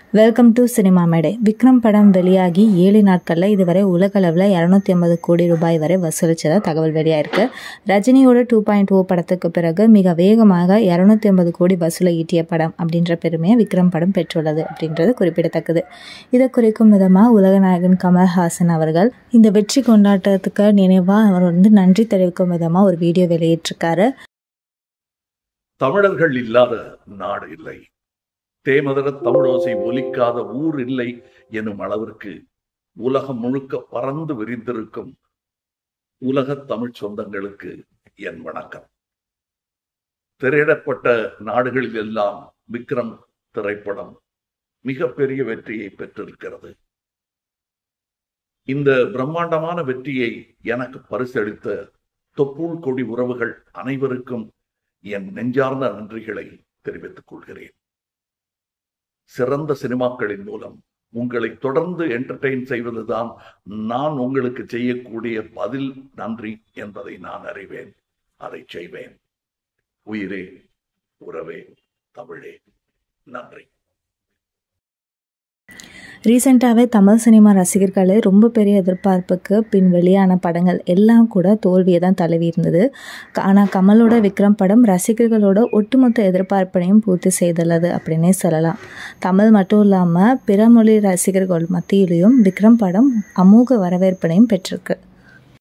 welcome to cinema மேடை விக்ரம் படம் வெளியாகி ஏழு நாட்களில் இதுவரை உலகளவில் இரநூத்தி ஐம்பது கோடி ரூபாய் வரை வசூலிச்சதாக தகவல் வெளியாயிருக்கு ரஜினியோட டூ பாயிண்ட் ஓ படத்துக்கு பிறகு மிக வேகமாக இரநூத்தி ஐம்பது கோடி வசூலை ஈட்டிய படம் அப்படின்ற பெருமையை விக்ரம் படம் பெற்றுள்ளது அப்படின்றது குறிப்பிடத்தக்கது இதை குறிக்கும் விதமாக உலகநாயகன் கமல்ஹாசன் அவர்கள் இந்த வெற்றி கொண்டாட்டத்துக்கு நினைவாக அவர் வந்து நன்றி தெரிவிக்கும் விதமாக ஒரு வீடியோ வெளியிட்டிருக்காரு தமிழர்கள் இல்லாத நாடு இல்லை தேமதர தமிழோசை ஒலிக்காத ஊர் இல்லை எனும் அளவிற்கு உலகம் முழுக்க பறந்து விரிந்திருக்கும் உலக தமிழ் சொந்தங்களுக்கு என் வணக்கம் திரையிடப்பட்ட நாடுகளில் எல்லாம் விக்ரம் திரைப்படம் மிகப்பெரிய வெற்றியை பெற்றிருக்கிறது இந்த பிரம்மாண்டமான வெற்றியை எனக்கு பரிசளித்த தொப்புள் கொடி உறவுகள் அனைவருக்கும் என் நெஞ்சார்ந்த நன்றிகளை தெரிவித்துக் கொள்கிறேன் சிறந்த சினிமாக்களின் மூலம் உங்களை தொடர்ந்து என்டர்டெயின் செய்வதுதான் நான் உங்களுக்கு செய்யக்கூடிய பதில் நன்றி என்பதை நான் அறிவேன் அதை செய்வேன் உயிரே உறவே தமிழே நன்றி ரீசெண்டாகவே தமிழ் சினிமா ரசிகர்களே ரொம்ப பெரிய எதிர்பார்ப்புக்கு பின் வெளியான படங்கள் எல்லாம் கூட தோல்வியை தான் தழுவி இருந்தது ஆனால் கமலோட விக்ரம் படம் ரசிகர்களோட ஒட்டுமொத்த எதிர்பார்ப்பினையும் பூர்த்தி செய்துள்ளது அப்படின்னே சொல்லலாம் தமிழ் மட்டும் இல்லாமல் பிற மொழி ரசிகர்கள் மத்தியிலையும் விக்ரம் படம் அமோக வரவேற்பினையும் பெற்றிருக்கு